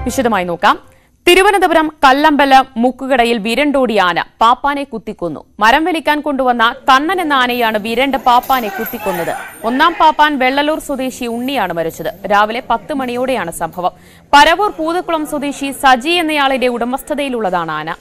വിശദമായി നോക്കാം തിരുവനന്തപുരം കല്ലമ്പലം മുക്കുകടയിൽ വിരണ്ടോടി ആന പാപ്പാനെ കുത്തിക്കൊന്നു മരം വലിക്കാൻ കൊണ്ടുവന്ന കണ്ണൻ എന്ന ആനയാണ് വിരണ്ട് പാപ്പാനെ കുത്തിക്കൊന്നത് ഒന്നാം പാപ്പാൻ വെള്ളലൂർ സ്വദേശി ഉണ്ണിയാണ് മരിച്ചത് രാവിലെ പത്ത് മണിയോടെയാണ് സംഭവം പരവൂർ പൂതക്കുളം സ്വദേശി സജി എന്നയാളിന്റെ ഉടമസ്ഥതയിലുള്ളതാണ് ആന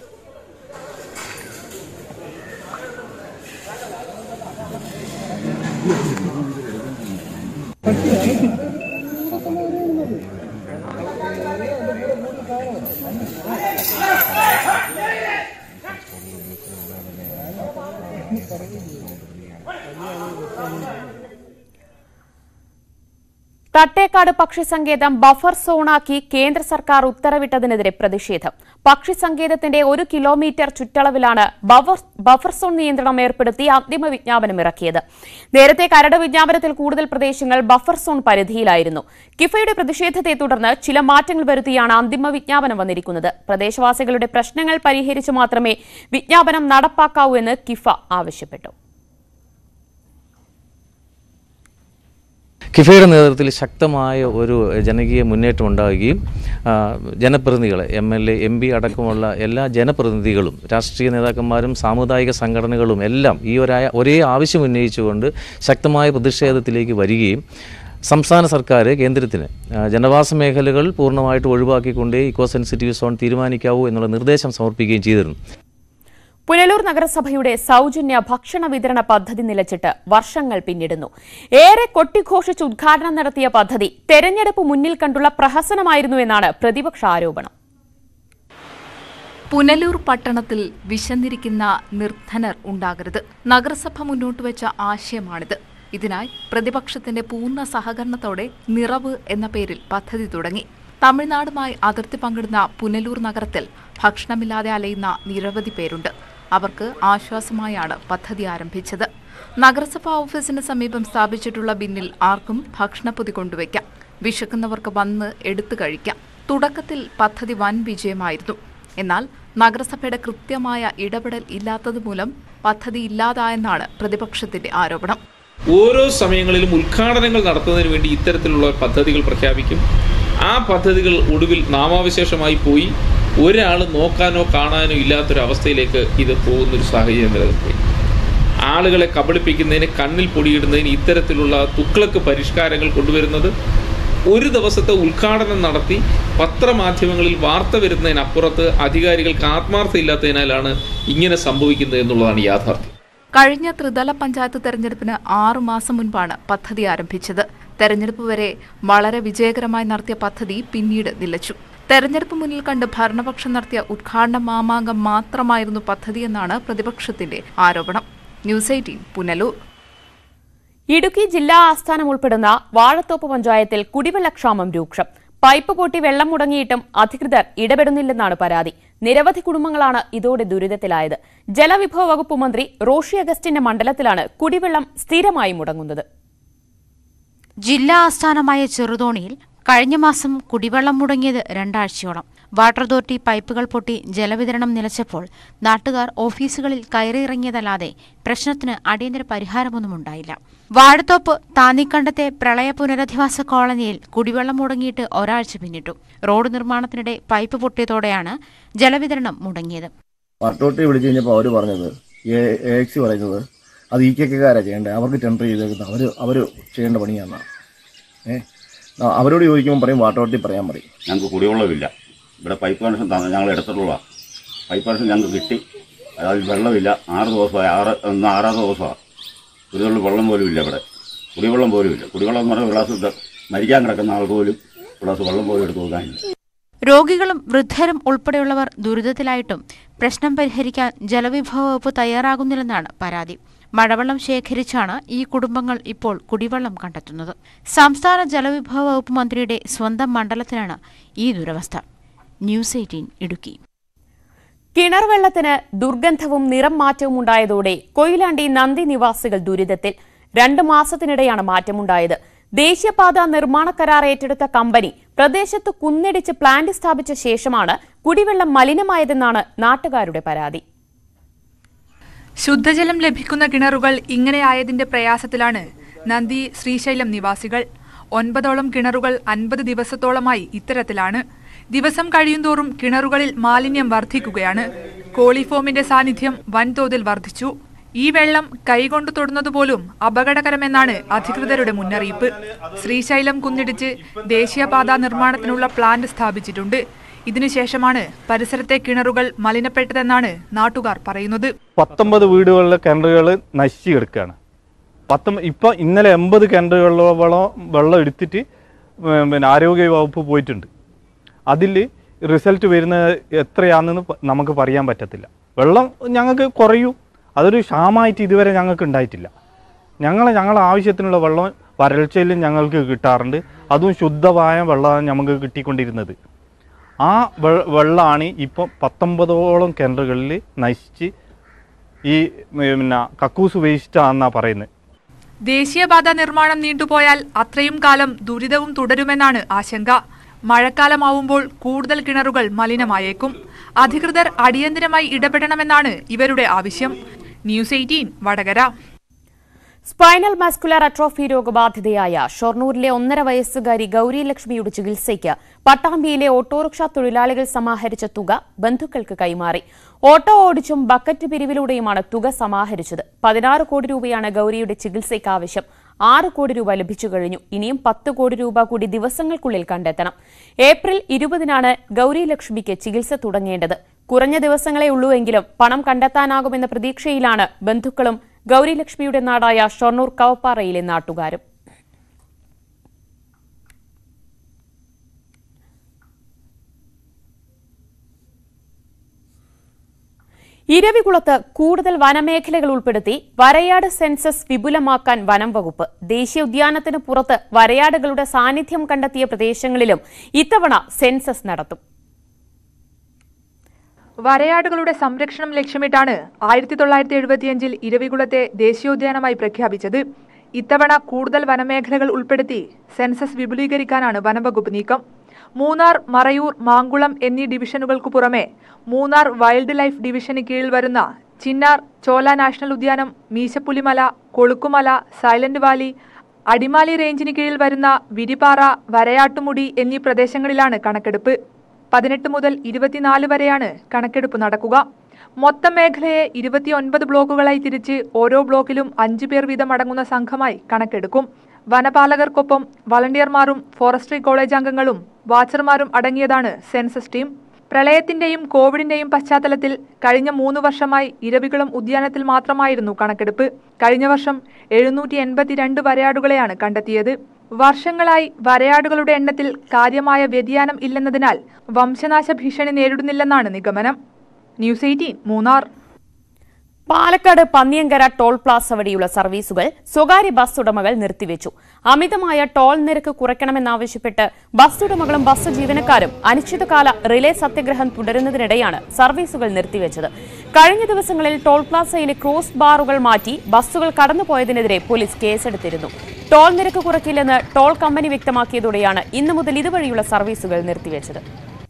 തട്ടേക്കാട് പക്ഷിസങ്കേതം ബഫർ സോണാക്കി കേന്ദ്ര സർക്കാർ ഉത്തരവിട്ടതിനെതിരെ പ്രതിഷേധം പക്ഷിസങ്കേതത്തിന്റെ ഒരു കിലോമീറ്റർ ചുറ്റളവിലാണ് ബഫർ- ബഫർ സോൺ നിയന്ത്രണം ഏർപ്പെടുത്തി അന്തിമ വിജ്ഞാപനം ഇറക്കിയത് നേരത്തെ കരട് വിജ്ഞാപനത്തിൽ കൂടുതൽ പ്രദേശങ്ങൾ ബഫർ സോൺ പരിധിയിലായിരുന്നു കിഫയുടെ പ്രതിഷേധത്തെ തുടർന്ന് ചില മാറ്റങ്ങൾ വരുത്തിയാണ് അന്തിമ വിജ്ഞാപനം വന്നിരിക്കുന്നത് പ്രദേശവാസികളുടെ പ്രശ്നങ്ങൾ പരിഹരിച്ച് മാത്രമേ വിജ്ഞാപനം നടപ്പാക്കാവൂ എന്ന് കിഫ ആവശ്യപ്പെട്ടു കിഫയുടെ നേതൃത്വത്തിൽ ശക്തമായ ഒരു ജനകീയ മുന്നേറ്റം ഉണ്ടാവുകയും ആ, ജനപ്രതിനിധികളെ M L A M P അടക്കമുള്ള എല്ലാ ജനപ്രതിനിധികളും രാഷ്ട്രീയ നേതാക്കന്മാരും സാമുദായിക സംഘടനകളും എല്ലാം ഈ ഒരായ ഒരേ ആവശ്യം ഉന്നയിച്ചുകൊണ്ട് ശക്തമായ പ്രതിഷേധത്തിലേക്ക് വരികയും സംസ്ഥാന സർക്കാർ കേന്ദ്രത്തിന് ആ, ജനവാസ മേഖലകൾ പൂർണ്ണമായിട്ട് ഒഴിവാക്കിക്കൊണ്ട് ഇക്കോ സെൻസിറ്റീവ് സോൺ തീരുമാനിക്കാവൂ എന്നുള്ള നിർദ്ദേശം സമർപ്പിക്കുകയും ചെയ്തിരുന്നു പുനലൂർ നഗരസഭയുടെ സൗജന്യ ഭക്ഷണ വിതരണ പദ്ധതി നിലച്ചിട്ട് വർഷങ്ങൾ പിന്നിടുന്നു ഏറെ കൊട്ടിഘോഷിച്ച് ഉദ്ഘാടനം നടത്തിയ പദ്ധതി തെരഞ്ഞെടുപ്പ് മുന്നിൽ കണ്ടുള്ള പ്രഹസനമായിരുന്നു എന്നാണ് പ്രതിപക്ഷ ആരോപണം പുനലൂർ പട്ടണത്തിൽ വിശന്നിരിക്കുന്ന നിർധനർ ഉണ്ടാകരുത് നഗരസഭ മുന്നോട്ട് വെച്ച ആശയമാണിത് ഇതിനായി പ്രതിപക്ഷത്തിന്റെ പൂർണ്ണ സഹകരണത്തോടെ നിറവ് എന്ന പേരിൽ പദ്ധതി തുടങ്ങി തമിഴ്നാടുമായി അതിർത്തി പങ്കിടുന്ന പുനലൂർ നഗരത്തിൽ ഭക്ഷണമില്ലാതെ അലയുന്ന നിരവധി പേരുണ്ട് അവർക്ക് ആശ്വാസമായാണ് പദ്ധതി ആരംഭിച്ചത് നഗരസഭാ ഓഫീസിന് സമീപം സ്ഥാപിച്ചിട്ടുള്ള ബിന്നിൽ ആർക്കും ഭക്ഷണപ്പൊതി കൊണ്ടുവയ്ക്കാം വിശക്കുന്നവർക്ക് വന്ന് എടുത്തു കഴിക്കാം തുടക്കത്തിൽ പദ്ധതി വൻ വിജയമായിരുന്നു എന്നാൽ നഗരസഭയുടെ കൃത്യമായ ഇടപെടൽ ഇല്ലാത്തതുമൂലം പദ്ധതി ഇല്ലാതായെന്നാണ് പ്രതിപക്ഷത്തിന്റെ ആരോപണം ഓരോ സമയങ്ങളിലും ഉദ്ഘാടനങ്ങൾ നടത്തുന്നതിന് വേണ്ടി ഇത്തരത്തിലുള്ള പദ്ധതികൾ പ്രഖ്യാപിക്കും ആ പദ്ധതികൾ ഒടുവിൽ നാമാവിശേഷമായി പോയി ഒരാൾ നോക്കാനോ കാണാനോ ഇല്ലാത്തൊരവസ്ഥയിലേക്ക് ഇത് പോകുന്നൊരു സാഹചര്യം നിലനിൽക്കുകയും ആളുകളെ കബളിപ്പിക്കുന്നതിന് കണ്ണിൽ പൊടിയിടുന്നതിന് ഇത്തരത്തിലുള്ള തുക്കളക്ക് പരിഷ്കാരങ്ങൾ കൊണ്ടുവരുന്നത് ഒരു ദിവസത്തെ ഉദ്ഘാടനം നടത്തി പത്രമാധ്യമങ്ങളിൽ വാർത്ത വരുന്നതിനപ്പുറത്ത് അധികാരികൾക്ക് ആത്മാർത്ഥമില്ലാത്തതിനാലാണ് ഇങ്ങനെ സംഭവിക്കുന്നത് എന്നുള്ളതാണ് യാഥാർത്ഥ്യം കഴിഞ്ഞ ത്രിതല പഞ്ചായത്ത് തെരഞ്ഞെടുപ്പിന് ആറു മാസം മുൻപാണ് പദ്ധതി ആരംഭിച്ചത് തെരഞ്ഞെടുപ്പ് വരെ വളരെ വിജയകരമായി നടത്തിയ പദ്ധതി പിന്നീട് നിലച്ചു തെരഞ്ഞെടുപ്പ് മുന്നിൽ കണ്ട് ഭരണപക്ഷം നടത്തിയ ഉദ്ഘാടന മാമാങ്കം മാത്രമായിരുന്നു പദ്ധതിയെന്നാണ് പ്രതിപക്ഷത്തിന്റെ ആരോപണം ന്യൂസ് എയ്റ്റീൻ പുനലൂർ ഇടുക്കി ജില്ലാ ആസ്ഥാനം ഉൾപ്പെടുന്ന വാഴത്തോപ്പ് പഞ്ചായത്തിൽ കുടിവെള്ളക്ഷാമം രൂക്ഷം പൈപ്പ് പൊട്ടി വെള്ളം മുടങ്ങിയിട്ടും അധികൃതർ ഇടപെടുന്നില്ലെന്നാണ് പരാതി നിരവധി കുടുംബങ്ങളാണ് ഇതോടെ ദുരിതത്തിലായത് ജലവിഭവ വകുപ്പ് മന്ത്രി റോഷി അഗസ്റ്റിന്റെ മണ്ഡലത്തിലാണ് കുടിവെള്ളം സ്ഥിരമായി മുടങ്ങുന്നത് ജില്ലാ ആസ്ഥാനമായ ചെറുതോണിയിൽ കഴിഞ്ഞ മാസം കുടിവെള്ളം മുടങ്ങിയത് രണ്ടാഴ്ചയോളം വാട്ടർ അതോറിറ്റി പൈപ്പുകൾ പൊട്ടി ജലവിതരണം നിലച്ചപ്പോൾ നാട്ടുകാർ ഓഫീസുകളിൽ കയറിയിറങ്ങിയതല്ലാതെ പ്രശ്നത്തിന് അടിയന്തര പരിഹാരമൊന്നും ഉണ്ടായില്ല വാഴത്തോപ്പ് താന്നിക്കണ്ടത്തെ പ്രളയ പുനരധിവാസ കോളനിയിൽ കുടിവെള്ളം മുടങ്ങിയിട്ട് ഒരാഴ്ച പിന്നിട്ടു റോഡ് നിർമ്മാണത്തിനിടെ പൈപ്പ് പൊട്ടിയതോടെയാണ് ജലവിതരണം മുടങ്ങിയത് വാട്ടോട്ടി വിളിച്ചു കഴിഞ്ഞപ്പോൾ അവർ പറഞ്ഞത് എ എക്സി പറയുന്നത് അത് ഇ കെക്കാരാണ് ചെയ്യേണ്ടത് അവർക്ക് ടെൻഡർ ചെയ്തേക്കുന്നത് അവർ അവർ ചെയ്യേണ്ട പണിയാണ് ഏ ആ, അവരോട് ചോദിക്കുമ്പോൾ പറയും വാട്ടോട്ടി പറയാൻ പറയും ഞങ്ങൾക്ക് കുടിവെള്ളമില്ല ഇവിടെ പൈപ്പ് കണക്ഷൻ തന്ന ഞങ്ങൾ എടുത്തിട്ടുള്ള പൈപ്പ് കണക്ഷൻ ഞങ്ങൾക്ക് കിട്ടി അതിൽ വെള്ളമില്ല ആറ് ദിവസമായി ആറ് ഇന്ന് ആറാം ദിവസമാണ് ഒരു തുള്ളി വെള്ളം പോലും ഇല്ല ഇവിടെ കുടിവെള്ളം പോലും ഇല്ല കുടിവെള്ളം എന്ന് പറഞ്ഞാൽ ഒരു ഗ്ലാസ് ഇത് മരിക്കാൻ കിടക്കുന്ന ആൾക്ക് പോലും ഒരു ഗ്ലാസ് വെള്ളം പോലും എടുത്ത് കൊടുക്കാനില്ല രോഗികളും വൃദ്ധരും ഉൾപ്പെടെയുള്ളവർ ദുരിതത്തിലായിട്ടും പ്രശ്നം പരിഹരിക്കാൻ ജലവിഭവ വകുപ്പ് തയ്യാറാകുന്നില്ലെന്നാണ് പരാതി മഴവെള്ളം ശേഖരിച്ചാണ് ഈ കുടുംബങ്ങൾ ഇപ്പോൾ കുടിവെള്ളം കണ്ടെത്തുന്നത് സംസ്ഥാന ജലവിഭവ വകുപ്പ് മന്ത്രിയുടെ സ്വന്തം മണ്ഡലത്തിലാണ് ഈ ദുരവസ്ഥ ന്യൂസ് എയ്റ്റീൻ ഇടുക്കി കിണർ വെള്ളത്തിന് ദുർഗന്ധവും നിറം മാറ്റവും ഉണ്ടായതോടെ കൊയിലാണ്ടി നന്ദി നിവാസികൾ ദുരിതത്തിൽ രണ്ടു മാസത്തിനിടെയാണ് മാറ്റമുണ്ടായത് ദേശീയപാത നിർമ്മാണ കരാർ ഏറ്റെടുത്ത കമ്പനി പ്രദേശത്ത് കുന്നിടിച്ച് പ്ലാന്റ് സ്ഥാപിച്ച ശേഷമാണ് കുടിവെള്ളം മലിനമായതെന്നാണ് നാട്ടുകാരുടെ പരാതി ശുദ്ധജലം ലഭിക്കുന്ന കിണറുകൾ ഇങ്ങനെയായതിന്റെ പ്രയാസത്തിലാണ് നന്ദി ശ്രീശൈലം നിവാസികൾ ഒൻപതോളം കിണറുകൾ അൻപത് ദിവസത്തോളമായി ഇത്തരത്തിലാണ് ദിവസം കഴിയുന്തോറും കിണറുകളിൽ മാലിന്യം വർദ്ധിക്കുകയാണ് കോളിഫോമിന്റെ സാന്നിധ്യം വൻതോതിൽ വർദ്ധിച്ചു ഈ വെള്ളം കൈകൊണ്ട് തൊടുന്നതുപോലും അപകടകരമെന്നാണ് അധികൃതരുടെ മുന്നറിയിപ്പ് ശ്രീശൈലം കുന്നിടിച്ച് ദേശീയപാതാ നിർമ്മാണത്തിനുള്ള പ്ലാന്റ് സ്ഥാപിച്ചിട്ടുണ്ട് ഇതിനുശേഷമാണ് പരിസരത്തെ കിണറുകൾ മലിനപ്പെട്ടതെന്നാണ് നാട്ടുകാർ പറയുന്നത് പത്തൊമ്പത് വീടുകളിലെ കിണറുകൾ നശിച്ചു കിടക്കുകയാണ് പത്തൊമ്പത് ഇപ്പം ഇന്നലെ എൺപത് കിണറുകളോളം വെള്ളം എടുത്തിട്ട് ഉം, പിന്നെ ആരോഗ്യ വകുപ്പ് പോയിട്ടുണ്ട് അതിൽ റിസൾട്ട് വരുന്നത് എത്രയാണെന്ന് പ- നമുക്ക് പറയാൻ പറ്റത്തില്ല വെള്ളം ഞങ്ങൾക്ക് കുറയൂ അതൊരു ക്ഷാമമായിട്ട് ഇതുവരെ ഞങ്ങൾക്ക് ഉണ്ടായിട്ടില്ല ഞങ്ങൾ ഞങ്ങളുടെ ആവശ്യത്തിനുള്ള വെള്ളം വരൾച്ചയിലും ഞങ്ങൾക്ക് കിട്ടാറുണ്ട് അതും ശുദ്ധമായ വെള്ളമാണ് നമുക്ക് കിട്ടിക്കൊണ്ടിരുന്നത് ആ വെ- വെള്ളമാണ് ഇപ്പം പത്തൊമ്പതോളം കിണറുകളിൽ നശിച്ച് ഈ പിന്നെ കക്കൂസ് വേസ്റ്റാണെന്നാണ് പറയുന്നത് ദേശീയപാത നിർമ്മാണം നീണ്ടുപോയാൽ അത്രയും കാലം ദുരിതവും തുടരുമെന്നാണ് ആശങ്ക മഴക്കാലമാവുമ്പോൾ കൂടുതൽ കിണറുകൾ മലിനമായേക്കും അധികൃതർ അടിയന്തരമായി ഇടപെടണമെന്നാണ് ഇവരുടെ ആവശ്യം news eighteen Vadakara spinal muscular atrophy രോഗബാധിതയായ ഷൊർണൂരിലെ ഒന്നര വയസ്സുകാരി ഗൌരി ലക്ഷ്മിയുടെ ചികിത്സയ്ക്ക് പട്ടാമ്പിയിലെ ഓട്ടോറിക്ഷ തൊഴിലാളികൾ സമാഹരിച്ച തുക ബന്ധുക്കൾക്ക് കൈമാറി ഓട്ടോ ഓടിച്ചും ബക്കറ്റ് പിരിവിലൂടെയുമാണ് തുക സമാഹരിച്ചത് പതിനാറ് കോടി രൂപയാണ് ഗൌരിയുടെ ചികിത്സയ്ക്ക് ആവശ്യം ആറ് കോടി രൂപ ലഭിച്ചു കഴിഞ്ഞു ഇനിയും പത്ത് കോടി രൂപ കൂടി ദിവസങ്ങൾക്കുള്ളിൽ കണ്ടെത്തണം ഏപ്രിൽ ഇരുപതിനാണ് ഗൌരി ലക്ഷ്മിക്ക് ചികിത്സ തുടങ്ങേണ്ടത് കുറഞ്ഞ ദിവസങ്ങളെ ഉള്ളൂവെങ്കിലും പണം കണ്ടെത്താനാകുമെന്ന പ്രതീക്ഷയിലാണ് ബന്ധുക്കളും ഗൌരി ലക്ഷ്മിയുടെ നാടായ ഷൊർണൂർ കവപ്പാറയിലെ നാട്ടുകാരും ഇരവികുളത്ത് കൂടുതൽ വനമേഖലകൾ ഉൾപ്പെടുത്തി വരയാട് സെൻസസ് വിപുലമാക്കാൻ വനം വകുപ്പ് ദേശീയ ഉദ്യാനത്തിന് പുറത്ത് വരയാടുകളുടെ സാന്നിധ്യം കണ്ടെത്തിയ പ്രദേശങ്ങളിലും ഇത്തവണ സെൻസസ് നടത്തും വരയാടുകളുടെ സംരക്ഷണം ലക്ഷ്യമിട്ടാണ് ആയിരത്തി തൊള്ളായിരത്തി എഴുപത്തിയഞ്ചിൽ ഇരവികുളത്തെ ദേശീയോദ്യാനമായി പ്രഖ്യാപിച്ചത് ഇത്തവണ കൂടുതൽ വനമേഖലകൾ ഉൾപ്പെടുത്തി സെൻസസ് വിപുലീകരിക്കാനാണ് വനംവകുപ്പ് നീക്കം മൂന്നാർ മറയൂർ മാങ്കുളം എന്നീ ഡിവിഷനുകൾക്കു പുറമെ മൂന്നാർ വൈൽഡ് ലൈഫ് ഡിവിഷന് കീഴിൽ വരുന്ന ചിന്നാർ ചോല നാഷണൽ ഉദ്യാനം മീശപ്പുലിമല കൊളുക്കുമല സൈലന്റ് വാലി അടിമാലി റേഞ്ചിന് കീഴിൽ വരുന്ന വിരിപ്പാറ വരയാട്ടുമുടി എന്നീ പ്രദേശങ്ങളിലാണ് കണക്കെടുപ്പ് പതിനെട്ട് മുതൽ ഇരുപത്തിനാല് വരെയാണ് കണക്കെടുപ്പ് നടക്കുക മൊത്തം മേഖലയെ ഇരുപത്തിയൊൻപത് ബ്ലോക്കുകളായി തിരിച്ച് ഓരോ ബ്ലോക്കിലും അഞ്ചു പേർ വീതം അടങ്ങുന്ന സംഘമായി കണക്കെടുക്കും വനപാലകർക്കൊപ്പം വളണ്ടിയർമാരും ഫോറസ്ട്രി കോളേജ് അംഗങ്ങളും വാച്ചർമാരും അടങ്ങിയതാണ് സെൻസസ് ടീം പ്രളയത്തിന്റെയും കോവിഡിന്റെയും പശ്ചാത്തലത്തിൽ കഴിഞ്ഞ മൂന്ന് വർഷമായി ഇരവികുളം ഉദ്യാനത്തിൽ മാത്രമായിരുന്നു കണക്കെടുപ്പ് കഴിഞ്ഞ വർഷം എഴുന്നൂറ്റി എൺപത്തിരണ്ട് വരയാടുകളെയാണ് കണ്ടെത്തിയത് വർഷങ്ങളായി വരയാടുകളുടെ എണ്ണത്തിൽ കാര്യമായ വ്യതിയാനം ഇല്ലെന്നതിനാൽ വംശനാശ ഭീഷണി നേരിടുന്നില്ലെന്നാണ് നിഗമനം news eighteen Munnar Palakkad Panniyankara toll plaza വഴിയുള്ള സർവീസുകൾ സ്വകാര്യ ബസ് ഉടമകൾ നിർത്തിവെച്ചു അമിതമായ ടോൾ നിരക്ക് കുറയ്ക്കണമെന്നാവശ്യപ്പെട്ട് ബസ് ഉടമകളും ബസ് ജീവനക്കാരും അനിശ്ചിതകാല റിലേ സത്യഗ്രഹം തുടരുന്നതിനിടെയാണ് സർവീസുകൾ നിർത്തിവെച്ചത് കഴിഞ്ഞ ദിവസങ്ങളിൽ ടോൾ പ്ലാസയിലെ ക്രോസ് ബാറുകൾ മാറ്റി ബസ്സുകൾ കടന്നുപോയതിനെതിരെ പോലീസ് കേസെടുത്തിരുന്നു ടോൾ നിരക്ക് കുറയ്ക്കില്ലെന്ന് ടോൾ കമ്പനി വ്യക്തമാക്കിയതോടെയാണ് ഇന്നു മുതൽ ഇതുവഴിയുള്ള സർവീസുകൾ നിർത്തിവെച്ചത്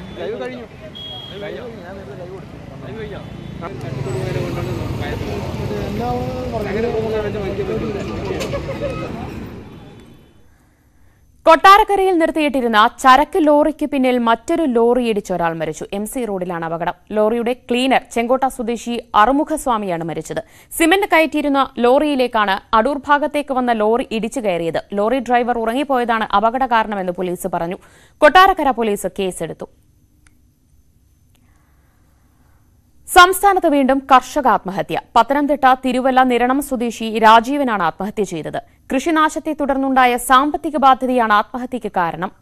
കൊട്ടാരക്കരയിൽ നിർത്തിയിട്ടിരുന്ന ചരക്ക് ലോറിക്ക് പിന്നിൽ മറ്റൊരു ലോറി ഇടിച്ച് ഒരാൾ മരിച്ചു എം സി റോഡിലാണ് അപകടം ലോറിയുടെ ക്ലീനർ ചെങ്കോട്ട സ്വദേശി അറുമുഖസ്വാമിയാണ് മരിച്ചത് സിമന്റ് കയറ്റിയിരുന്ന ലോറിയിലേക്കാണ് അടൂർ ഭാഗത്തേക്ക് വന്ന ലോറി ഇടിച്ചു കയറിയത് ലോറി ഡ്രൈവർ ഉറങ്ങിപ്പോയതാണ് അപകട കാരണമെന്ന് പോലീസ് പറഞ്ഞു കൊട്ടാരക്കര പോലീസ് കേസെടുത്തു സംസ്ഥാനത്ത് വീണ്ടും കർഷക ആത്മഹത്യ പത്തനംതിട്ട തിരുവല്ല നിരണം സ്വദേശി രാജീവനാണ് ആത്മഹത്യ ചെയ്തത് കൃഷിനാശത്തെ തുടർന്നുണ്ടായ സാമ്പത്തിക ബാധ്യതയാണ് ആത്മഹത്യയ്ക്ക് കാരണം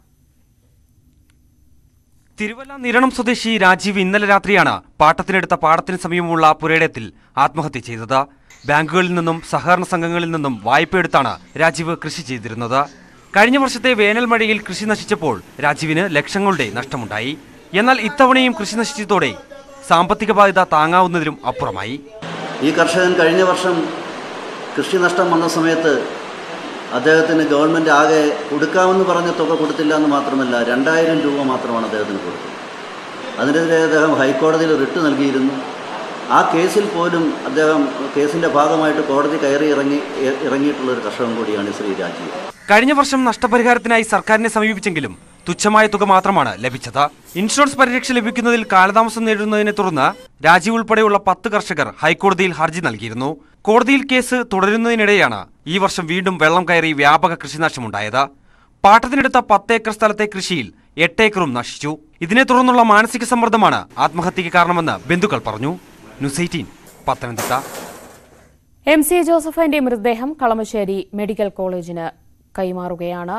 തിരുവല്ല നിരണം സ്വദേശി രാജീവ് ഇന്നലെ രാത്രിയാണ് പാട്ടത്തിനെടുത്ത പാടത്തിന് സമീപമുള്ള പുരയിടത്തിൽ ആത്മഹത്യ ചെയ്തത് ബാങ്കുകളിൽ നിന്നും സഹകരണ സംഘങ്ങളിൽ നിന്നും വായ്പയെടുത്താണ് രാജീവ് കൃഷി ചെയ്തിരുന്നത് കഴിഞ്ഞ വർഷത്തെ വേനൽ മഴയിൽ കൃഷി നശിച്ചപ്പോൾ രാജീവിന് ലക്ഷങ്ങളുടെ നഷ്ടമുണ്ടായി എന്നാൽ ഇത്തവണയും കൃഷി നശിച്ചതോടെ സാമ്പത്തിക ബാധ്യത താങ്ങാവുന്നതിലും അപ്പുറമായി ഈ കർഷകൻ കഴിഞ്ഞ വർഷം കൃഷി നഷ്ടം വന്ന സമയത്ത് അദ്ദേഹത്തിന് ഗവൺമെൻറ് ആകെ കൊടുക്കാമെന്ന് പറഞ്ഞ തുക കൊടുത്തില്ല എന്ന് മാത്രമല്ല രണ്ടായിരം രൂപ മാത്രമാണ് അദ്ദേഹത്തിന് കൊടുത്തത് അതിനെതിരെ അദ്ദേഹം ഹൈക്കോടതിയിൽ റിട്ട് നൽകിയിരുന്നു ആ കേസിൽ പോലും അദ്ദേഹം കേസിൻ്റെ ഭാഗമായിട്ട് കോടതി കയറി ഇറങ്ങി ഇറങ്ങിയിട്ടുള്ള ഒരു കർഷകൻ കൂടിയാണ് ശ്രീ രാജീവ് കഴിഞ്ഞ വർഷം നഷ്ടപരിഹാരത്തിനായി സർക്കാരിനെ സമീപിച്ചെങ്കിലും തുച്ഛമായ തുക മാത്രമാണ് ലഭിച്ചത് ഇൻഷുറൻസ് പരിരക്ഷ ലഭിക്കുന്നതിൽ കാലതാമസം നേരിടുന്നതിനെ തുടർന്ന് രാജീവ് ഉൾപ്പെടെയുള്ള പത്ത് കർഷകർ ഹൈക്കോടതിയിൽ ഹർജി നൽകിയിരുന്നു കോടതിയിൽ കേസ് തുടരുന്നതിനിടെയാണ് ഈ വർഷം വീണ്ടും വെള്ളം കയറി വ്യാപക കൃഷിനാശമുണ്ടായത് പാട്ടത്തിനെടുത്ത പത്ത് ഏക്കർ സ്ഥലത്തെ കൃഷിയിൽ എട്ട് ഏക്കറും നശിച്ചു ഇതിനെ തുടർന്നുള്ള മാനസിക സമ്മർദ്ദമാണ് ആത്മഹത്യയ്ക്ക് കാരണമെന്ന് ബന്ധുക്കൾ പറഞ്ഞു news eighteen Pathanamthitta M C ജോസഫിന്റെ മൃതദേഹം കളമശ്ശേരി മെഡിക്കൽ കോളേജിന് കൈമാറുകയാണ്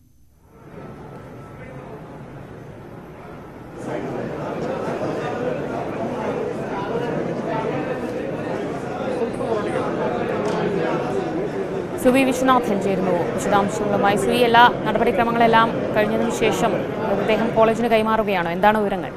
സുവി വിശ്വനാഥൻ ചേരുന്നു വിശദാംശങ്ങളുമായി സുവി എല്ലാ നടപടിക്രമങ്ങളെല്ലാം കഴിഞ്ഞതിനു ശേഷം മൃതദേഹം കോളേജിന് കൈമാറുകയാണോ എന്താണ് വിവരങ്ങൾ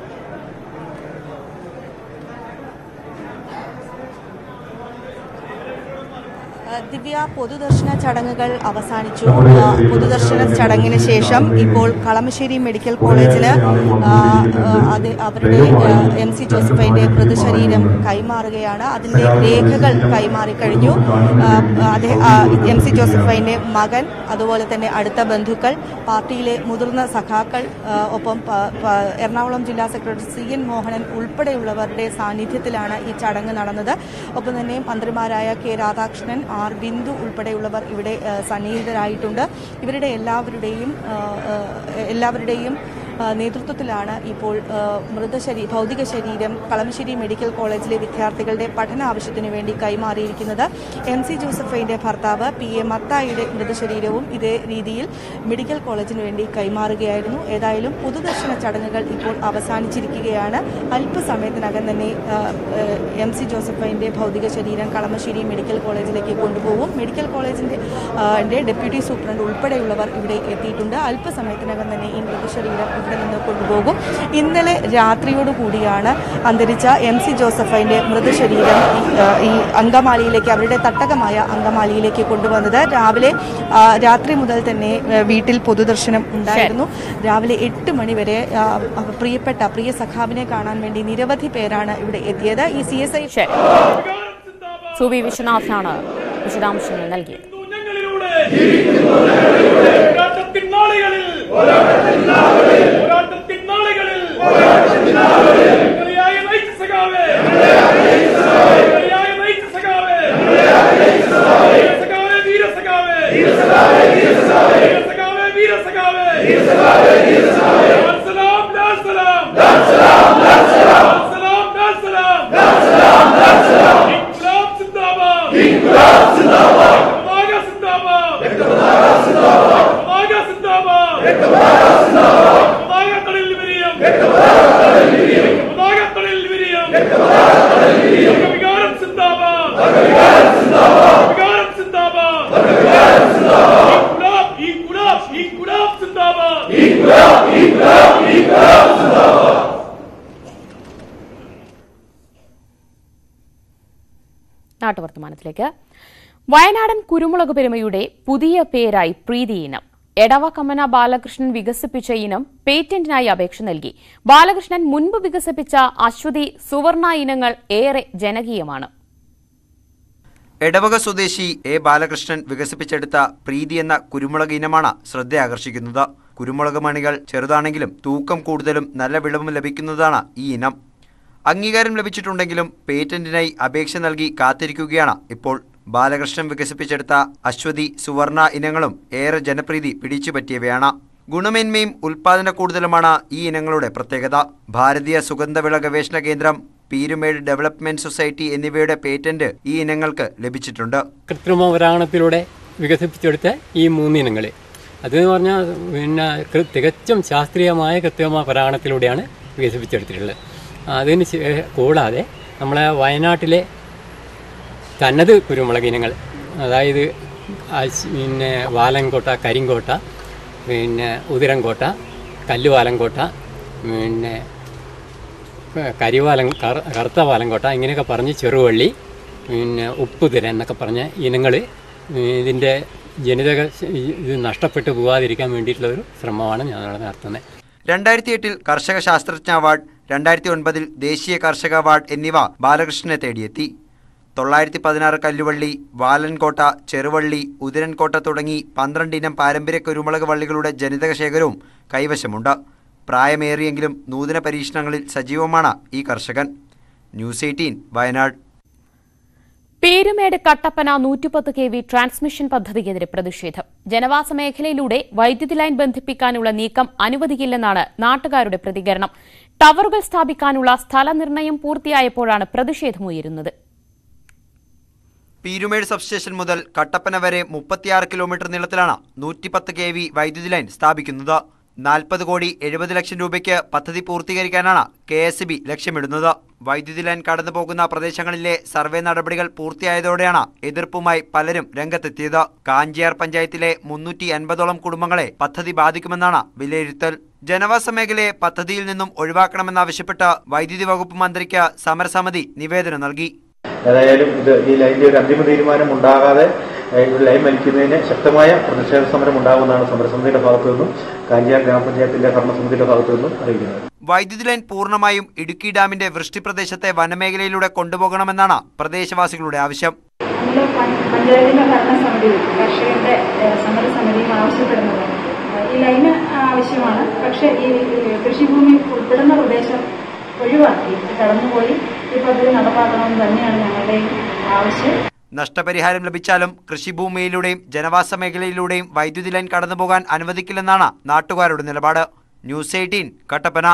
ദിവ്യ പൊതുദർശന ചടങ്ങുകൾ അവസാനിച്ചു ആ, പൊതുദർശന ചടങ്ങിന് ശേഷം ഇപ്പോൾ കളമശ്ശേരി മെഡിക്കൽ കോളേജിന് ആ, ആ, അത് അവരുടെ എം സി ജോസഫൈന്റെ മൃതശരീരം കൈമാറുകയാണ് അതിന്റെ രേഖകൾ കൈമാറിക്കഴിഞ്ഞു ആ, അതെ എം സി ജോസഫൈന്റെ മകൻ അതുപോലെ തന്നെ അടുത്ത ബന്ധുക്കൾ പാർട്ടിയിലെ മുതിർന്ന സഖാക്കൾ ആ, ഒപ്പം പ- പ- എറണാകുളം ജില്ലാ സെക്രട്ടറി സി എൻ മോഹനൻ ഉൾപ്പെടെയുള്ളവരുടെ സാന്നിധ്യത്തിലാണ് ഈ ചടങ്ങ് നടന്നത് ഒപ്പം തന്നെ മന്ത്രിമാരായ കെ രാധാകൃഷ്ണൻ ആർ ബിന്ദു ഉൾപ്പെടെയുള്ളവർ ഇവിടെ ആ, സന്നിഹിതരായിട്ടുണ്ട് ഇവരുടെ എല്ലാവരുടെയും ആ, ആ, എല്ലാവരുടെയും ആ, നേതൃത്വത്തിലാണ് ഇപ്പോൾ ആ, മൃതശരീ ഭൗതിക ശരീരം കളമശ്ശേരി മെഡിക്കൽ കോളേജിലെ വിദ്യാർത്ഥികളുടെ പഠന ആവശ്യത്തിനു വേണ്ടി കൈമാറിയിരിക്കുന്നത് എം സി ജോസഫൈന്റെ ഭർത്താവ് പി എ മത്തായിയുടെ മൃതശരീരവും ഇതേ രീതിയിൽ മെഡിക്കൽ കോളേജിന് വേണ്ടി കൈമാറുകയായിരുന്നു ഏതായാലും പൊതുദർശന ചടങ്ങുകൾ ഇപ്പോൾ അവസാനിച്ചിരിക്കുകയാണ് അല്പസമയത്തിനകം തന്നെ ആ, ആ, എം സി ജോസഫൈന്റെ ഭൗതിക ശരീരം കളമശ്ശേരി മെഡിക്കൽ കോളേജിലേക്ക് കൊണ്ടുപോകും മെഡിക്കൽ കോളേജിന്റെ ആ, ന്റെ ഡെപ്യൂട്ടി സൂപ്രണ്ട് ഉൾപ്പെടെയുള്ളവർ ഇവിടെ എത്തിയിട്ടുണ്ട് അല്പസമയത്തിനകം തന്നെ ഈ മൃതശരീരം ഇവിടെ നിന്ന് കൊണ്ടുപോകും ഇന്നലെ രാത്രിയോട് കൂടിയാണ് അന്തരിച്ച എം സി ജോസഫൈന്റെ മൃതശരീരം ഈ, ആ, ഈ അങ്കമാലിയിലേക്ക് അവരുടെ തട്ടകമായ അങ്കമാലിയിലേക്ക് കൊണ്ടുവന്നത് രാവിലെ ആ, രാത്രി മുതൽ തന്നെ ആ, വീട്ടിൽ പൊതുദർശനം ഉണ്ടായിരുന്നു രാവിലെ എട്ട് മണി വരെ ആ, ആ, പ്രിയപ്പെട്ട പ്രിയ സഖാവിനെ കാണാൻ വേണ്ടി നിരവധി പേരാണ് ഇവിടെ എത്തിയത് ഈ സി എസ് ഐ സുവി വിശ്വനാഥാണ് വിശദാംശങ്ങൾ നൽകിയത് പോരാട്ടത്തിൻ നാളുകളിൽ പോരാട്ടത്തിൻ നാളുകളിൽ ഞങ്ങളെയായ നയിച്ച സഖാവേ ഞങ്ങളെയായ നയിച്ച സഖാവേ വീരസഖാവേ വീരസഖാവേ വീരസഖാവേ വീരസഖാവേ ലാൽ സലാം ലാൽ സലാം ലാൽ സലാം ലാൽ സലാം ലാൽ സലാം ഇൻക്ലാബ് സിന്ദാബാദ് ഇൻക്ലാബ് സിന്ദാബാദ് പതാക സിന്ദാബാദ് പതാക സിന്ദാബാദ് പതാക കടലിൽ വിരിയും പതാക കടലിൽ വിരിയും വികാരം സിന്ദാബാദ് വികാരം സിന്ദാബാദ് ഈ ഗുലാബ് ഈ ഗുലാബ് സിന്ദാബാദ് ഈ ഗുലാബ് ഈ ഗുലാബ് ഈ ഗുലാബ് സിന്ദാബാദ് നാട്ടുവർത്തമാനത്തിലേക്ക് വയനാടൻ കുരുമുളക് പെരുമയുടെ പുതിയ പേരായി പ്രീതി ഇനം എടവ കമ്മന ബാലകൃഷ്ണൻ വികസിപ്പിച്ച ഇനം പേറ്റന്റിനായി അപേക്ഷ നൽകി ബാലകൃഷ്ണൻ മുൻപ് വികസിപ്പിച്ച അശ്വതി സുവർണ ഇനങ്ങൾ ഏറെ ജനകീയമാണ് എടവക സ്വദേശി എ ബാലകൃഷ്ണൻ വികസിപ്പിച്ചെടുത്ത പ്രീതി എന്ന കുരുമുളക് ഇനമാണ് ശ്രദ്ധയാകർഷിക്കുന്നത് കുരുമുളക് മണികൾ ചെറുതാണെങ്കിലും തൂക്കം കൂടുതലും നല്ല വിളവും ലഭിക്കുന്നതാണ് ഈ ഇനം അംഗീകാരം ലഭിച്ചിട്ടുണ്ടെങ്കിലും പേറ്റന്റിനായി അപേക്ഷ നൽകി കാത്തിരിക്കുകയാണ് ഇപ്പോൾ ബാലകൃഷ്ണൻ വികസിപ്പിച്ചെടുത്ത അശ്വതി സുവർണ ഇനങ്ങളും ഏറെ ജനപ്രീതി പിടിച്ചുപറ്റിയവയാണ് ഗുണമേന്മയും ഉൽപാദന കൂടുതലുമാണ് ഈ ഇനങ്ങളുടെ പ്രത്യേകത ഭാരതീയ സുഗന്ധവിള ഗവേഷണ കേന്ദ്രം പീരുമേട് ഡെവലപ്മെന്റ് സൊസൈറ്റി എന്നിവയുടെ പേറ്റന്റ് ഈ ഇനങ്ങൾക്ക് ലഭിച്ചിട്ടുണ്ട് കൃത്രിമ പരാഗണത്തിലൂടെ വികസിപ്പിച്ചെടുത്ത ഈ മൂന്നിനങ്ങൾ അതെന്ന് പറഞ്ഞാൽ പിന്നെ കൃ- തികച്ചും ശാസ്ത്രീയമായ കൃത്രിമ പരാഗണത്തിലൂടെയാണ് വികസിപ്പിച്ചെടുത്തിട്ടുള്ളത് അതിന് ശേ- കൂടാതെ നമ്മളെ വയനാട്ടിലെ തനത് കുരുമുളക് ഇനങ്ങൾ അതായത് അശ്- പിന്നെ വാലൻകോട്ട കരിങ്കോട്ട പിന്നെ ഉതിരങ്കോട്ട കല്ലുവാലങ്കോട്ട പിന്നെ ക- കരിവാലം കറ- കറുത്ത വാലങ്കോട്ട ഇങ്ങനെയൊക്കെ പറഞ്ഞ് ചെറുവള്ളി പിന്നെ ഉപ്പുതിര എന്നൊക്കെ പറഞ്ഞ ഇനങ്ങൾ ഇതിൻ്റെ ജനിതക ശ- ഇത് നഷ്ടപ്പെട്ടു പോകാതിരിക്കാൻ വേണ്ടിയിട്ടുള്ള ഒരു ശ്രമമാണ് ഞങ്ങൾ നടത്തുന്നത് രണ്ടായിരത്തി എട്ടിൽ കർഷക ശാസ്ത്രജ്ഞ അവാർഡ് രണ്ടായിരത്തി ഒൻപതിൽ ദേശീയ കർഷക അവാർഡ് എന്നിവ ബാലകൃഷ്ണനെ തേടിയെത്തി തൊള്ളായിരത്തി പതിനാറ് കല്ലുവള്ളി വാലൻകോട്ട ചെറുവള്ളി ഉതിരൻകോട്ട തുടങ്ങി പന്ത്രണ്ട് ഇനം പാരമ്പര്യ കുരുമുളക് വള്ളികളുടെ ജനിതക ശേഖരവും കൈവശമുണ്ട് പ്രായമേറിയെങ്കിലും നൂതന പരീക്ഷണങ്ങളിൽ സജീവമാണ് ഈ കർഷകൻ ന്യൂസ് എയ്റ്റീൻ വയനാട് പേരുമേട് കട്ടപ്പന നൂറ്റിപ്പത്ത് കെ വി ട്രാൻസ്മിഷൻ പദ്ധതിക്കെതിരെ പ്രതിഷേധം ജനവാസ മേഖലയിലൂടെ വൈദ്യുതി ലൈൻ ബന്ധിപ്പിക്കാനുള്ള നീക്കം അനുവദിക്കില്ലെന്നാണ് നാട്ടുകാരുടെ പ്രതികരണം ടവറുകൾ സ്ഥാപിക്കാനുള്ള സ്ഥലനിർണ്ണയം പൂർത്തിയായപ്പോഴാണ് പ്രതിഷേധമുയരുന്നത് പീരുമേട് സബ്സ്റ്റേഷൻ മുതൽ കട്ടപ്പന വരെ മുപ്പത്തിയാറ് കിലോമീറ്റർ നീളത്തിലാണ് നൂറ്റിപ്പത്ത് കെ വി വൈദ്യുതി ലൈൻ സ്ഥാപിക്കുന്നത് നാൽപ്പത് കോടി എഴുപത് ലക്ഷം രൂപയ്ക്ക് പദ്ധതി പൂർത്തീകരിക്കാനാണ് കെ എസ് ബി ലക്ഷ്യമിടുന്നത് വൈദ്യുതി ലൈൻ കടന്നു പോകുന്ന പ്രദേശങ്ങളിലെ സർവേ നടപടികൾ പൂർത്തിയായതോടെയാണ് എതിർപ്പുമായി പലരും രംഗത്തെത്തിയത് കാഞ്ചിയാർ പഞ്ചായത്തിലെ മുന്നൂറ്റി അൻപതോളം കുടുംബങ്ങളെ പദ്ധതി ബാധിക്കുമെന്നാണ് വിലയിരുത്തൽ ജനവാസ മേഖലയെ പദ്ധതിയിൽ നിന്നും ഒഴിവാക്കണമെന്നാവശ്യപ്പെട്ട് വൈദ്യുതി വകുപ്പ് മന്ത്രിക്ക് സമരസമിതി നിവേദനം നൽകി ഏതായാലും ഇത് ഈ ലൈനിന്റെ ഒരു അന്തിമ തീരുമാനം ഉണ്ടാകാതെ ഏഹ്, ഈ ലൈൻ വലിക്കുന്നതിന് ശക്തമായ പ്രതിഷേധ സമരം ഉണ്ടാകുമെന്നാണ് സമരസമിതിയുടെ ഭാഗത്തു നിന്നും കാഞ്ചിയാർ ഗ്രാമപഞ്ചായത്തിന്റെ ഭരണസമിതിയുടെ ഭാഗത്തു നിന്നും അറിയിക്കുന്നത് വൈദ്യുതി ലൈൻ പൂർണ്ണമായും ഇടുക്കി ഡാമിന്റെ വൃഷ്ടി പ്രദേശത്തെ വനമേഖലയിലൂടെ കൊണ്ടുപോകണമെന്നാണ് പ്രദേശവാസികളുടെ ആവശ്യം നമ്മൾ പഞ്ചായത്തിന്റെ ഭരണസമിതിയും കർഷകന്റെ ഏഹ്, സമരസമിതിയും ആവശ്യപ്പെടുന്നത് ഏഹ്, ഈ ലൈന് ആവശ്യമാണ് പക്ഷേ ഈ ഈ കൃഷിഭൂമി ഉൾപ്പെടുന്ന പ്രദേശം ഒഴിവാക്കി കടന്നുപോയി ഈ പദ്ധതി നടപ്പാക്കണമെന്ന് തന്നെയാണ് ഞങ്ങളുടെയും ആവശ്യം നഷ്ടപരിഹാരം ലഭിച്ചാലും കൃഷിഭൂമിയിലൂടെയും ജനവാസ മേഖലയിലൂടെയും വൈദ്യുതി ലൈൻ കടന്നുപോകാൻ അനുവദിക്കില്ലെന്നാണ് നാട്ടുകാരുടെ നിലപാട് ന്യൂസ് എയ്റ്റീൻ കട്ടപ്പന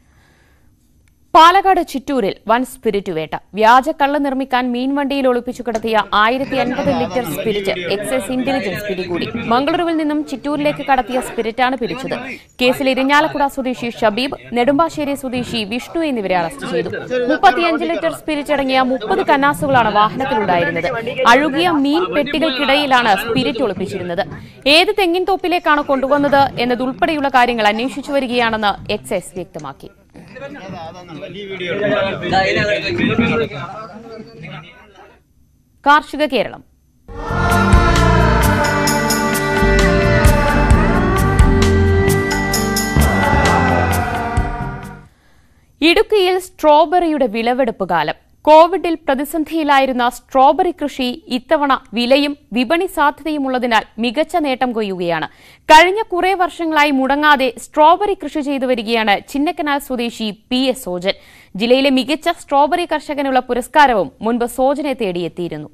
പാലക്കാട് ചിറ്റൂരിൽ വൻ സ്പിരിറ്റ് വേട്ട വ്യാജ കള്ള് നിർമ്മിക്കാൻ മീൻവണ്ടിയിൽ ഒളിപ്പിച്ചു കിടത്തിയ ആയിരത്തി അൻപത് ലിറ്റർ സ്പിരിറ്റ് എക്സൈസ് ഇന്റലിജൻസ് പിടികൂടി മംഗളൂരുവിൽ നിന്നും ചിറ്റൂരിലേക്ക് കടത്തിയ സ്പിരിറ്റാണ് പിടിച്ചത് കേസിൽ ഇരിഞ്ഞാലക്കുട സ്വദേശി ഷബീബ് നെടുമ്പാശ്ശേരി സ്വദേശി വിഷ്ണു എന്നിവരെ അറസ്റ്റ് ചെയ്തു മുപ്പത്തിയഞ്ച് ലിറ്റർ സ്പിരിറ്റ് അടങ്ങിയ മുപ്പത് കന്നാസുകളാണ് വാഹനത്തിലുണ്ടായിരുന്നത് അഴുകിയ മീൻ പെട്ടികൾക്കിടയിലാണ് സ്പിരിറ്റ് ഒളിപ്പിച്ചിരുന്നത് ഏത് തെങ്ങിൻ തോപ്പിലേക്കാണ് കൊണ്ടുവന്നത് എന്നതുൾപ്പെടെയുള്ള കാര്യങ്ങൾ അന്വേഷിച്ചു വരികയാണെന്ന് എക്സൈസ് വ്യക്തമാക്കി കാർഷിക കേരളം ഇടുക്കിയിൽ സ്ട്രോബെറിയുടെ വിളവെടുപ്പ് കാലം കോവിഡിൽ പ്രതിസന്ധിയിലായിരുന്ന സ്ട്രോബെറി കൃഷി ഇത്തവണ വിലയും വിപണി സാധ്യതയുമുള്ളതിനാൽ മികച്ച നേട്ടം കൊയ്യുകയാണ് കഴിഞ്ഞ കുറേ വർഷങ്ങളായി മുടങ്ങാതെ സ്ട്രോബെറി കൃഷി ചെയ്തു വരികയാണ് ചിന്നക്കനാൽ സ്വദേശി പി എസ് സോജൻ ജില്ലയിലെ മികച്ച സ്ട്രോബെറി കർഷകനുള്ള പുരസ്കാരവും മുൻപ് സോജനെ തേടിയെത്തിയിരുന്നു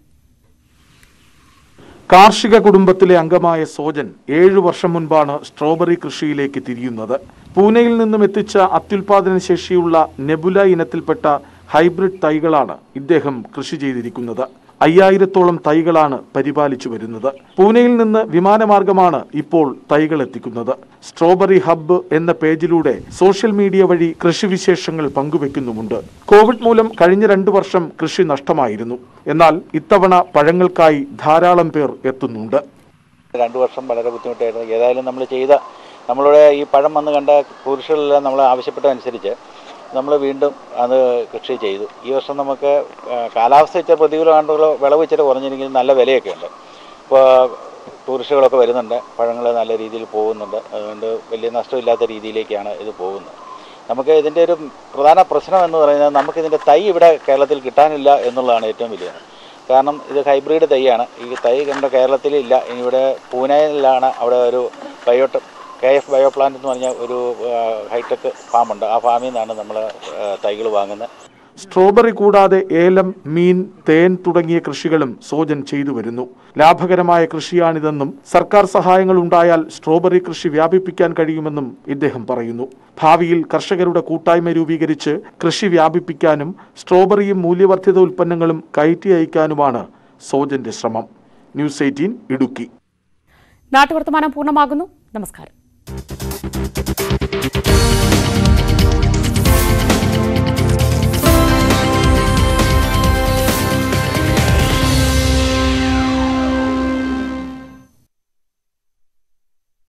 കാർഷിക കുടുംബത്തിലെ അംഗമായ സോജൻ ഏഴു വർഷം മുൻപാണ് സ്ട്രോബെറി കൃഷിയിലേക്ക് തിരിയുന്നത് പൂനെയിൽ നിന്നും എത്തിച്ച അത്യുൽപാദന ശേഷിയുള്ള നെബുല ഇനത്തിൽപ്പെട്ട ഹൈബ്രിഡ് തൈകളാണ് ഇദ്ദേഹം കൃഷി ചെയ്തിരിക്കുന്നത് അയ്യായിരത്തോളം തൈകളാണ് പരിപാലിച്ചു വരുന്നത് പൂനെയിൽ നിന്ന് വിമാനമാർഗമാണ് ഇപ്പോൾ തൈകൾ എത്തിക്കുന്നത് സ്ട്രോബെറി ഹബ്ബ് എന്ന പേജിലൂടെ സോഷ്യൽ മീഡിയ വഴി കൃഷിവിശേഷങ്ങൾ പങ്കുവെക്കുന്നുമുണ്ട് കോവിഡ് മൂലം കഴിഞ്ഞ രണ്ടു വർഷം കൃഷി നഷ്ടമായിരുന്നു എന്നാൽ ഇത്തവണ പഴങ്ങൾക്കായി ധാരാളം പേർ എത്തുന്നുണ്ട് രണ്ടു വർഷം വളരെ ബുദ്ധിമുട്ടായിരുന്നു ഏതായാലും നമ്മൾ ചെയ്ത നമ്മളുടെ ഈ പഴം വന്ന് കണ്ട കുരിശുകളെല്ലാം നമ്മൾ ആവശ്യപ്പെട്ടതനുസരിച്ച് നമ്മൾ വീണ്ടും അത് കൃഷി ചെയ്തു ഈ വർഷം നമുക്ക് ആ, കാലാവസ്ഥ ഇച്ചിരി പ്രതികൂലമായിട്ടുള്ള വിളവ് ഇച്ചിരി കുറഞ്ഞിരിക്കും നല്ല വിലയൊക്കെ ഉണ്ട് ഇപ്പോൾ ടൂറിസ്റ്റുകളൊക്കെ വരുന്നുണ്ട് പഴങ്ങൾ നല്ല രീതിയിൽ പോകുന്നുണ്ട് അതുകൊണ്ട് വലിയ നഷ്ടമില്ലാത്ത രീതിയിലേക്കാണ് ഇത് പോകുന്നത് നമുക്ക് ഇതിൻ്റെ ഒരു പ്രധാന പ്രശ്നം എന്ന് പറയുന്നത് നമുക്ക് ഇതിൻ്റെ തൈ ഇവിടെ കേരളത്തിൽ കിട്ടാനില്ല എന്നുള്ളതാണ് ഏറ്റവും വലിയ കാരണം ഇത് ഹൈബ്രിഡ് തൈയാണ് ഈ തൈ നമ്മുടെ കേരളത്തിൽ ഇല്ല ഇനി ഇവിടെ പൂനെയിലാണ് അവിടെ ഒരു ബയോട്ട് കെ എഫ് ബയോ പ്ലാന്റ് എന്ന് പറഞ്ഞ ഒരു ഹൈടെക് ഫാമുണ്ട് ആ ഫാമിൽ നിന്നാണ് നമ്മൾ തൈകൾ വാങ്ങുന്നത് സ്ട്രോബെറി കൂടാതെ ഏലം മീൻ തേൻ തുടങ്ങിയ കൃഷികളും സോജൻ ചെയ്തു വരുന്നു ലാഭകരമായ കൃഷിയാണിതെന്നും സർക്കാർ സഹായങ്ങൾ ഉണ്ടായാൽ സ്ട്രോബെറി കൃഷി വ്യാപിപ്പിക്കാൻ കഴിയുമെന്നും ഇദ്ദേഹം പറയുന്നു ഭാവിയിൽ കർഷകരുടെ കൂട്ടായ്മ രൂപീകരിച്ച് കൃഷി വ്യാപിപ്പിക്കാനും സ്ട്രോബെറിയും മൂല്യവർദ്ധിത ഉൽപ്പന്നങ്ങളും കയറ്റി അയക്കാനുമാണ് സോജന്റെ ശ്രമം ന്യൂസ് എയ്റ്റീൻ ഇടുക്കി നാട്ടുവർത്തമാനം പൂർണ്ണമാകുന്നു നമസ്കാരം